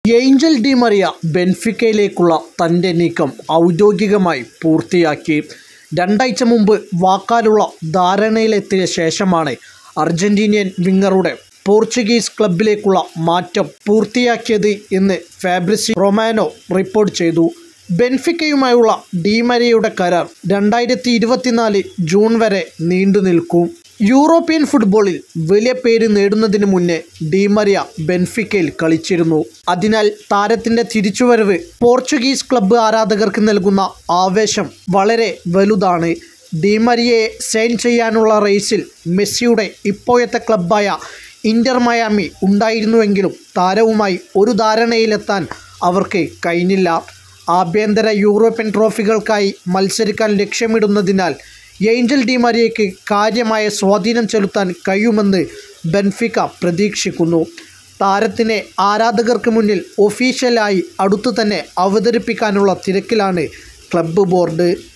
Angel Di Mariya ബെൻഫിക്കയിലേക്കുള്ള തൻ്റെ നീക്കം ഔദ്യോഗികമായി പൂർത്തിയാക്കി രണ്ടാഴ്ച മുമ്പ് വാക്കാലുള്ള ധാരണയിലെത്തിയ ശേഷമാണ് അർജന്റീനിയൻ വിങ്ങറുടെ പോർച്ചുഗീസ് ക്ലബിലേക്കുള്ള മാറ്റം പൂർത്തിയാക്കിയത് എന്ന് ഫാബ്രിസി റൊമാനോ റിപ്പോർട്ട് ചെയ്തു ബെൻഫിക്കയുമായുള്ള ഡിമരിയയുടെ കരാർ രണ്ടായിരത്തി ഇരുപത്തിനാല് ജൂൺ വരെ നീണ്ടു നിൽക്കും യൂറോപ്യൻ ഫുട്ബോളിൽ വലിയ പേര് നേടുന്നതിന് മുന്നേ ഡിമറിയ ബെൻഫിക്കയിൽ കളിച്ചിരുന്നു അതിനാൽ താരത്തിൻ്റെ തിരിച്ചുവരവ് പോർച്ചുഗീസ് ക്ലബ്ബ് ആരാധകർക്ക് നൽകുന്ന ആവേശം വളരെ വലുതാണ് ഡിമരിയയെ സൈൻ ചെയ്യാനുള്ള റേസിൽ മെസ്സിയുടെ ഇപ്പോഴത്തെ ക്ലബ്ബായ ഇന്റർ മയാമി ഉണ്ടായിരുന്നുവെങ്കിലും താരവുമായി ഒരു ധാരണയിലെത്താൻ അവർക്ക് കഴിഞ്ഞില്ല ആഭ്യന്തര യൂറോപ്യൻ ട്രോഫികൾക്കായി മത്സരിക്കാൻ ലക്ഷ്യമിടുന്നതിനാൽ ഏഞ്ചൽ ഡി മരിയയ്ക്ക് കാര്യമായ സ്വാധീനം ചെലുത്താൻ കഴിയുമെന്ന് ബെൻഫിക്ക പ്രതീക്ഷിക്കുന്നു താരത്തിനെ ആരാധകർക്ക് മുന്നിൽ ഒഫീഷ്യലായി അടുത്തു തന്നെ അവതരിപ്പിക്കാനുള്ള തിരക്കിലാണ് ക്ലബ്ബ് ബോർഡ്